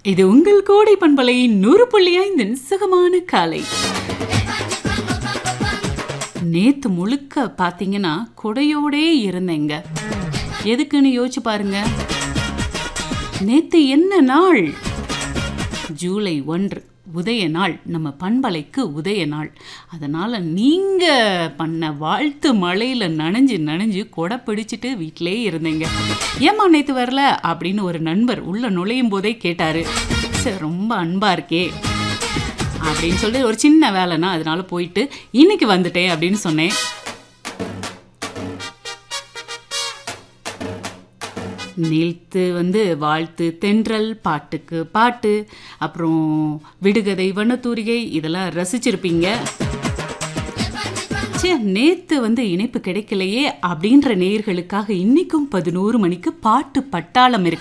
இது உங்கள் கோடை பண்பலை நூறு புள்ளி ஐந்தின் சுகமான காலை நேத்து முழுக்க பாத்தீங்கன்னா கொடையோடே இருந்தேங்க எதுக்குன்னு யோசிச்சு பாருங்க நேத்து என்ன நாள் ஜூலை ஒன்று உதய நாள் நம்ம பண்பலைக்கு உதய நாள் அதனால் நீங்கள் பண்ண வாழ்த்து மழையில் நனைஞ்சு நனைஞ்சு கொடை பிடிச்சிட்டு வீட்டிலே இருந்தீங்க ஏம்மா நேற்று வரல அப்படின்னு ஒரு நண்பர் உள்ள நுழையும் போதே கேட்டார் சரி ரொம்ப அன்பாக இருக்கே அப்படின்னு சொல்லிட்டு ஒரு சின்ன வேலைனா அதனால போயிட்டு இன்னைக்கு வந்துட்டேன் அப்படின்னு சொன்னேன் நேற்று வந்து வாழ்த்து தென்றல் பாட்டுக்கு பாட்டு அப்புறம் விடுகதை வண்ணத்தூரிகை இதெல்லாம் ரசிச்சிருப்பீங்க சே நேத்து வந்து இணைப்பு கிடைக்கலையே அப்படின்ற நேயர்களுக்காக இன்னைக்கும் பதினோரு மணிக்கு பாட்டு பட்டாளம் இருக்கு